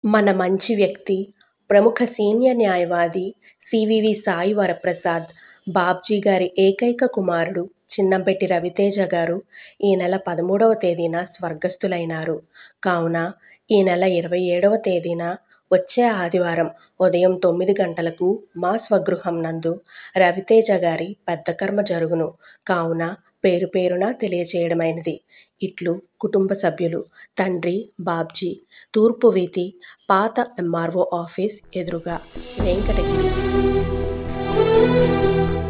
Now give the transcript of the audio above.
మన మంచి వ్యక్తి ప్రముఖ సీనియర్ న్యాయవాది సివివి సాయి వరప్రసాద్ బాబ్జీ గారి ఏకైక కుమారుడు చిన్నంపెట్టి రవితేజ గారు ఈ నెల పదమూడవ తేదీన స్వర్గస్థులైనారు కావున ఈ నెల ఇరవై ఏడవ తేదీన వచ్చే ఆదివారం ఉదయం తొమ్మిది గంటలకు మా స్వగృహం నందు రవితేజ గారి పెద్ద కర్మ జరుగును కావున పేరు పేరున తెలియచేయడమైనది ఇట్లు కుటుంబ సభ్యులు తండ్రి బాబ్జీ తూర్పు వీధి పాత ఎంఆర్ఓ ఆఫీస్ ఎదురుగా వెంకటగిరి